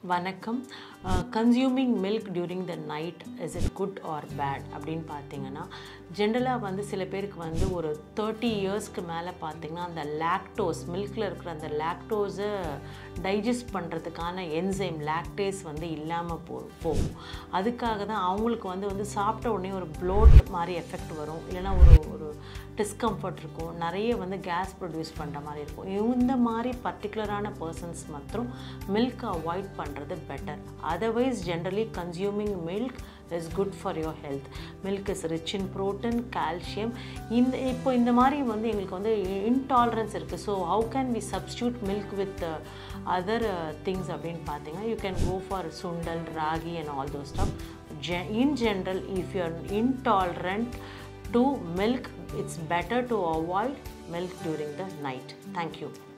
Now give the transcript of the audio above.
வணக்கம் consuming milk during the night is it good or bad அப்படின்னு பார்த்தீங்கன்னா ஜென்ரலாக வந்து சில பேருக்கு வந்து ஒரு தேர்ட்டி இயர்ஸ்க்கு மேலே பார்த்தீங்கன்னா அந்த லாக்டோஸ் மில்கில் இருக்கிற அந்த லாக்டோஸை டைஜஸ்ட் பண்ணுறதுக்கான என்சைம் லாக்டேஸ் வந்து இல்லாமல் போ போகும் அதுக்காக தான் அவங்களுக்கு வந்து வந்து சாப்பிட்ட உடனே ஒரு ப்ளோட் மாதிரி எஃபெக்ட் வரும் இல்லைன்னா ஒரு ஒரு டிஸ்கம்ஃபர்ட் இருக்கும் நிறைய வந்து கேஸ் ப்ரொடியூஸ் பண்ணுற மாதிரி இருக்கும் இந்த மாதிரி பர்டிகுலரான பர்சன்ஸ் மற்றும் மில்க் அவாய்ட் பண்ணுறது better otherwise generally consuming milk is good for your health milk is rich in protein calcium இந்த இப்போ இந்த மாதிரி வந்து எங்களுக்கு வந்து இன்டாலரன்ஸ் இருக்குது so how can we substitute milk with other things அப்படின்னு பார்த்தீங்கன்னா you can go for sundal ragi and all those stuff in general if you are intolerant to milk it's better to avoid milk during the night thank you